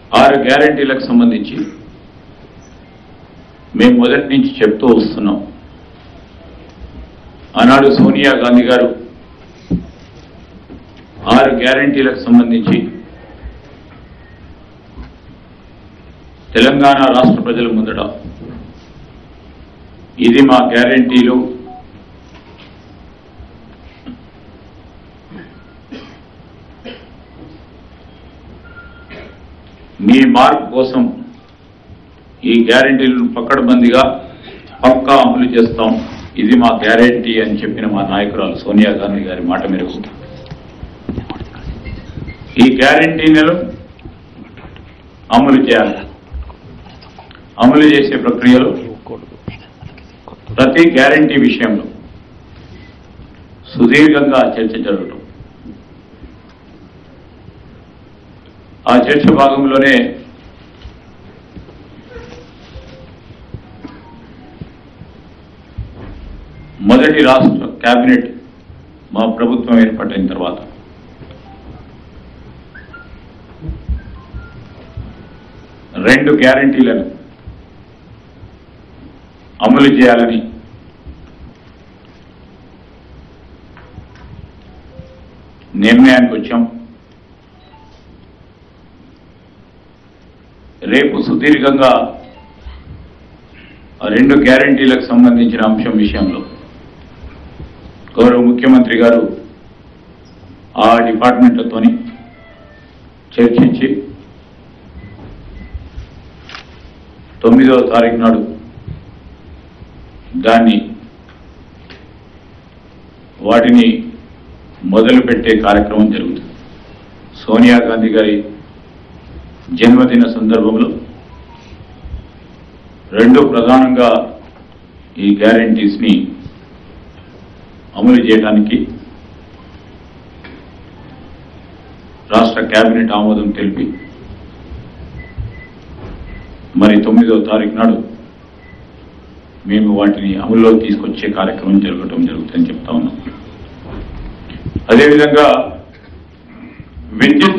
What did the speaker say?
ఆరు గ్యారంటీలకు సంబంధించి మేము మొదటి నుంచి చెప్తూ వస్తున్నాం ఆనాడు సోనియా గాంధీ గారు ఆరు గ్యారంటీలకు సంబంధించి తెలంగాణ రాష్ట్ర ప్రజల ముందట ఇది మా గ్యారంటీలు మీ మార్పు కోసం ఈ గ్యారంటీలను పక్కడబందిగా పక్కా అమలు చేస్తాం ఇది మా గ్యారంటీ అని చెప్పిన మా నాయకురాలు సోనియా గాంధీ గారి మాట మేరకు ఈ గ్యారంటీలను అమలు చేయాలి అమలు చేసే ప్రక్రియలో ప్రతి గ్యారంటీ విషయంలో సుదీర్ఘంగా చర్చ జరగటం ఆ చర్చ భాగంలోనే మొదటి రాష్ట్ర కేబినెట్ మా ప్రభుత్వం ఏర్పడిన తర్వాత రెండు గ్యారంటీలను అమలు చేయాలని నిర్ణయానికి వచ్చాం రేపు సుదీర్ఘంగా ఆ రెండు గ్యారంటీలకు సంబంధించిన అంశం విషయంలో గౌరవ ముఖ్యమంత్రి గారు ఆ డిపార్ట్మెంట్లతోని చర్చించి తొమ్మిదవ తారీఖు నాడు దాన్ని వాటిని మొదలుపెట్టే కార్యక్రమం జరుగుతుంది సోనియా గాంధీ గారి జన్మదిన సందర్భంలో రెండు ప్రధానంగా ఈ గ్యారంటీస్ని అమలు చేయడానికి రాష్ట్ర కేబినెట్ ఆమోదం తెలిపి మరి తొమ్మిదో తారీఖు నాడు మేము వాటిని అమల్లో తీసుకొచ్చే కార్యక్రమం జరగటం జరుగుతుందని చెప్తా ఉన్నాం అదేవిధంగా విద్యుత్